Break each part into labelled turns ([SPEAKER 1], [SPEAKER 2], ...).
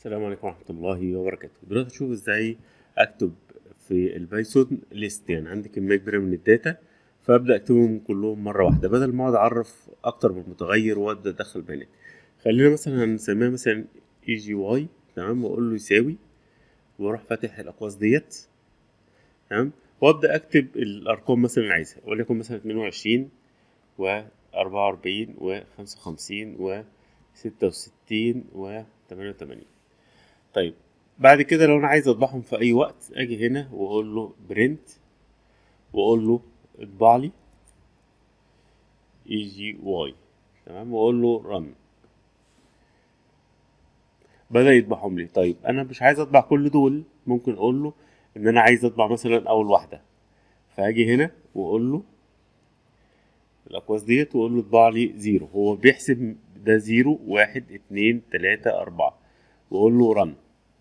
[SPEAKER 1] السلام عليكم ورحمة الله وبركاته دلوقتي هشوف ازاي اكتب في البايثون ليست يعني عندي كمية كبيرة من الداتا فابدا اكتبهم كلهم مرة واحدة بدل ما اقعد اعرف اكتر من متغير وابدا ادخل بيانات خلينا مثلا هنسميها مثلا اي جي واي تمام واقول له يساوي واروح فاتح الاقواس ديت تمام وابدا اكتب الارقام مثلا اللي عايزها وليكن مثلا 22 و 44 و 55 و 66 و 88 طيب بعد كده لو انا عايز اطبعهم في اي وقت اجي هنا واقول له برنت واقول له اطبع لي اي جي واي تمام واقول له رن بدا يطبعهم لي طيب انا مش عايز اطبع كل دول ممكن اقول له ان انا عايز اطبع مثلا اول واحده فاجي هنا واقول له الاقواس ديت واقول له اطبع لي زيرو هو بيحسب ده زيرو واحد اتنين تلاتة اربعة واقول له رن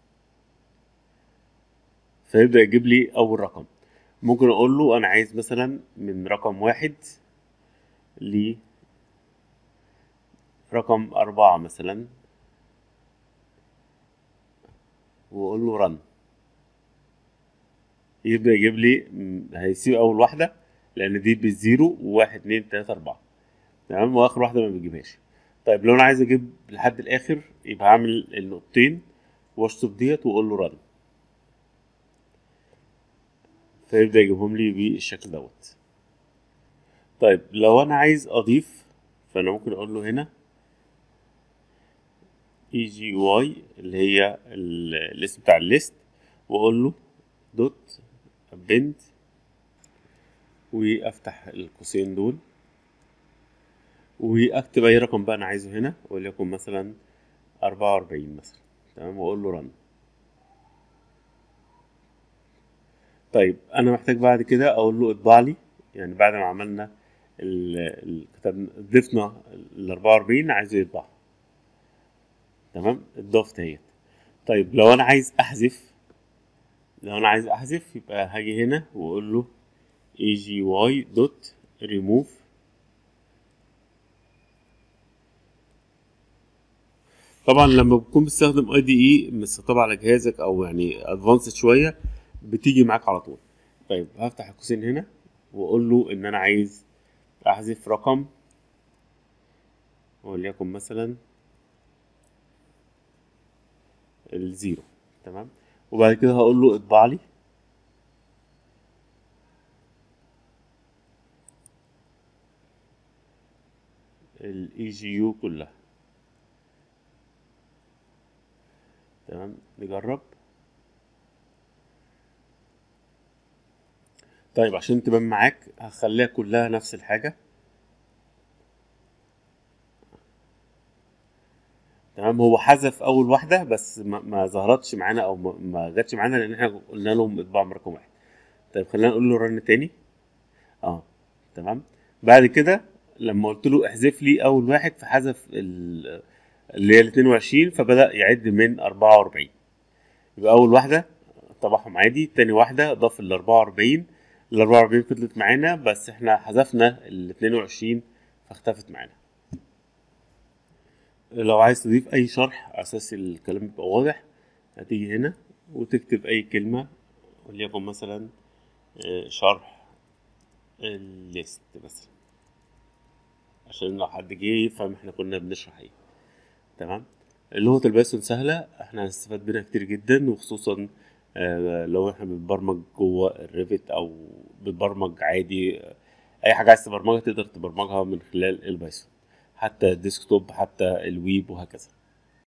[SPEAKER 1] فيبدأ يجيب لي اول رقم ممكن اقول له انا عايز مثلا من رقم واحد ل رقم أربعة مثلا وأقول له رن يبدأ يجيب لي هيسيب أول واحدة لأن دي بالزيرو وواحد اتنين تلاتة أربعة تمام وآخر واحدة ما بيجيبهاش طيب لو أنا عايز أجيب لحد الآخر يبقى هعمل النقطتين وأشطب ديت وأقول له رن فيبدأ يجيبهم لي بالشكل دوت طيب لو أنا عايز أضيف فأنا ممكن أقول له هنا اي جي واي اللي هي الاسم بتاع الليست واقول له دوت ابند وافتح القوسين دول واكتب اي رقم بقى انا عايزه هنا وليكن مثلا أربعة وأربعين مثلا تمام واقول له رن طيب انا محتاج بعد كده اقول له اطبع لي يعني بعد ما عملنا الكتاب ضفنا ال 44 عايزه يطبع تمام اتضافت اهيت طيب لو انا عايز احذف لو انا عايز احذف يبقى هاجي هنا واقول له اي جي واي دوت ريموف طبعا لما بتكون بتستخدم اي دي اي مستطب على جهازك او يعني ادفانسد شويه بتيجي معاك على طول طيب هفتح القوسين هنا واقول له ان انا عايز احذف رقم وليكن مثلا الزيرو تمام وبعد كده هقول له اطبع لي الاي جي يو كلها تمام نجرب طيب عشان تبان معاك هخليها كلها نفس الحاجه تمام هو حذف اول واحده بس ما, ما ظهرتش معانا او ما, ما جاتش معانا لان احنا قلنا لهم اطباع من رقم واحد طيب خلينا نقول له رن تاني اه تمام بعد كده لما قلت له احذف لي اول واحد فحذف اللي هي ال 22 فبدا يعد من 44 يبقى اول واحده طبعهم عادي تاني واحده ضاف ال 44 ال 44 فضلت معانا بس احنا حذفنا ال 22 فاختفت معانا لو عايز تضيف اي شرح على اساس الكلام يبقى واضح هتيجي هنا وتكتب اي كلمة وليكن مثلا شرح الليست مثلا عشان لو حد جه يفهم احنا كنا بنشرح ايه تمام لغة البايثون سهلة احنا هنستفاد منها كتير جدا وخصوصا لو احنا بنبرمج جوه الريفت او بتبرمج عادي اي حاجة عايز تبرمجها تقدر تبرمجها من خلال البايثون حتى الديسكتوب حتى الويب وهكذا